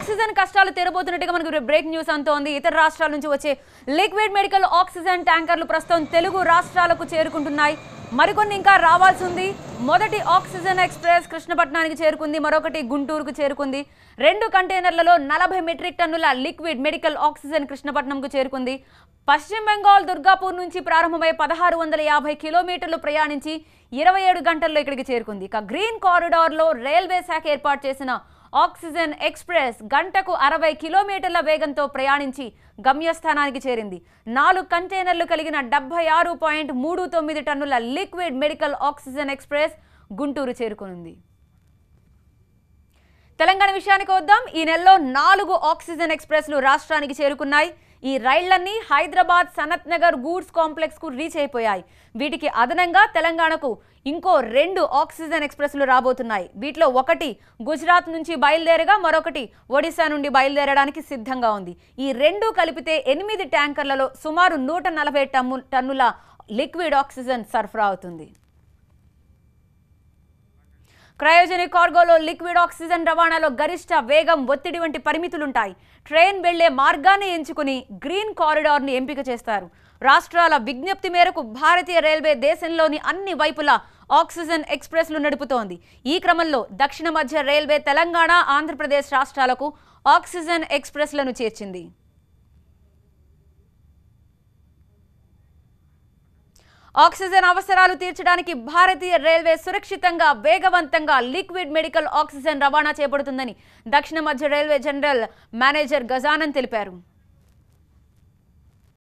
oxygen కష్టాలు తెరబోతున్నట్టుగా మనకు break news అంతోంది ఇతర రాష్ట్రాల నుంచి వచ్చే లిక్విడ్ మెడికల్ ఆక్సిజన్ ట్యాంకర్లు ప్రస్తుతం తెలుగు రాష్ట్రాలకు చేరుకుంటున్నాయి మరికొన్ని ఇంకా రావాల్సి ఉంది మొదటి ఆక్సిజన్ ఎక్స్ప్రెస్ కృష్ణపట్నానికి చేరుకుంది మరొకటి గుంటూరుకు చేరుకుంది రెండు కంటైనర్లలో నలభై మెట్రిక్ టన్నుల లిక్విడ్ మెడికల్ ఆక్సిజన్ కృష్ణపట్నంకు చేరుకుంది పశ్చిమ బెంగాల్ దుర్గాపూర్ నుంచి ప్రారంభమై పదహారు వందల యాభై కిలోమీటర్లు ప్రయాణించి ఇరవై ఏడు గంటల్లో ఇక్కడికి చేరుకుంది ఇక గ్రీన్ కారిడార్లో రైల్వే శాఖ ఏర్పాటు చేసిన ఆక్సిజన్ ఎక్స్ప్రెస్ గంటకు అరవై కిలోమీటర్ల వేగంతో ప్రయాణించి గమ్యస్థానానికి చేరింది నాలుగు కంటైనర్లు కలిగిన డెబ్బై ఆరు పాయింట్ మూడు తొమ్మిది టన్నుల liquid medical oxygen express Guntur చేరుకునుంది తెలంగాణ విషయానికి వద్దాం ఈ నెలలో నాలుగు ఆక్సిజన్ ఎక్స్ప్రెస్లు రాష్ట్రానికి చేరుకున్నాయి ఈ రైళ్లన్నీ హైదరాబాద్ సనత్ నగర్ గూడ్స్ కాంప్లెక్స్ కు రీచ్ అయిపోయాయి వీటికి అదనంగా తెలంగాణకు ఇంకో రెండు ఆక్సిజన్ ఎక్స్ప్రెస్లు రాబోతున్నాయి వీటిలో ఒకటి గుజరాత్ నుంచి బయలుదేరగా మరొకటి ఒడిశా నుండి బయలుదేరడానికి సిద్ధంగా ఉంది ఈ రెండు కలిపితే ఎనిమిది ట్యాంకర్లలో సుమారు నూట నలభై టన్ను టన్నుల లిక్విడ్ ఆక్సిజన్ సరఫరా అవుతుంది క్రయోజనిక్ కార్గోలో లిక్విడ్ ఆక్సిజన్ రవాణాలో గరిష్ట వేగం ఒత్తిడి వంటి పరిమితులుంటాయి ట్రైన్ వెళ్లే మార్గాన్ని ఎంచుకుని గ్రీన్ కారిడార్ని ఎంపిక చేస్తారు రాష్ట్రాల విజ్ఞప్తి మేరకు భారతీయ రైల్వే దేశంలోని అన్ని వైపులా ఆక్సిజన్ ఎక్స్ప్రెస్లు నడుపుతోంది ఈ క్రమంలో దక్షిణ మధ్య రైల్వే తెలంగాణ ఆంధ్రప్రదేశ్ రాష్ట్రాలకు ఆక్సిజన్ ఎక్స్ప్రెస్లను చేర్చింది ఆక్సిజన్ అవసరాలు తీర్చడానికి భారతీయ రైల్వే సురక్షితంగా వేగవంతంగా లిక్విడ్ మెడికల్ ఆక్సిజన్ రవాణా చేపడుతుందని దక్షిణ మధ్య రైల్వే జనరల్ మేనేజర్ గజానన్ తెలిపారు